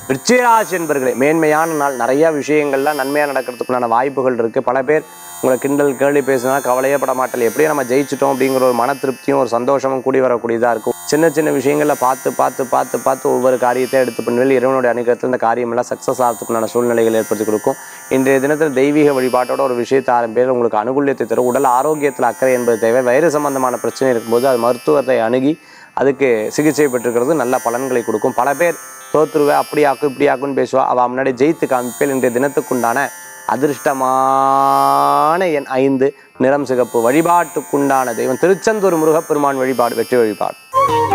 விருச்சிகராசி என்பர்களே மேன்மையான நாள் நிறைய விஷயங்கள்லாம் நன்மையாக நடக்கிறதுக்குண்டான வாய்ப்புகள் இருக்குது பல பேர் உங்களை கிண்டல் கேள்வி பேசினா கவலையே பட மாட்டல எப்படியும் நம்ம ஜெயிச்சிட்டோம் அப்படிங்கிற ஒரு மன திருப்தியும் ஒரு சந்தோஷமும் கூடி வரக்கூடியதாக இருக்கும் சின்ன சின்ன விஷயங்களில் பார்த்து பார்த்து பார்த்து பார்த்து ஒவ்வொரு காரியத்தை எடுத்து பண்ணுவேன் இறைவனுடைய அனுகிரகத்தில் இந்த காரியமெல்லாம் சக்ஸஸ் ஆகிறதுக்குண்டான சூழ்நிலைகள் ஏற்படுத்தி கொடுக்கும் இன்றைய தினத்தில் தெய்வீக வழிபாட்டோட ஒரு விஷயத்தை ஆரம்பித்து உங்களுக்கு அனுகூலியத்தை தரும் உடல் ஆரோக்கியத்தில் அக்கறை என்பது தேவை வயிறு சம்பந்தமான பிரச்சனை இருக்கும்போது அது மருத்துவத்தை அணுகி அதுக்கு சிகிச்சை பெற்றுக்கிறது நல்ல பலன்களை கொடுக்கும் பல பேர் தோத்துருவே அப்படி ஆக்கும் இப்படி ஆக்குன்னு பேசுவா அவள் முன்னாடி ஜெயித்து காமிப்பேன் இன்றைய தினத்துக்குண்டான அதிர்ஷ்டமான எண் ஐந்து நிறம் சிகப்பு வழிபாட்டுக்குண்டான தெய்வம் திருச்செந்தூர் முருகப்பெருமான் வழிபாடு வெற்றி வழிபாடு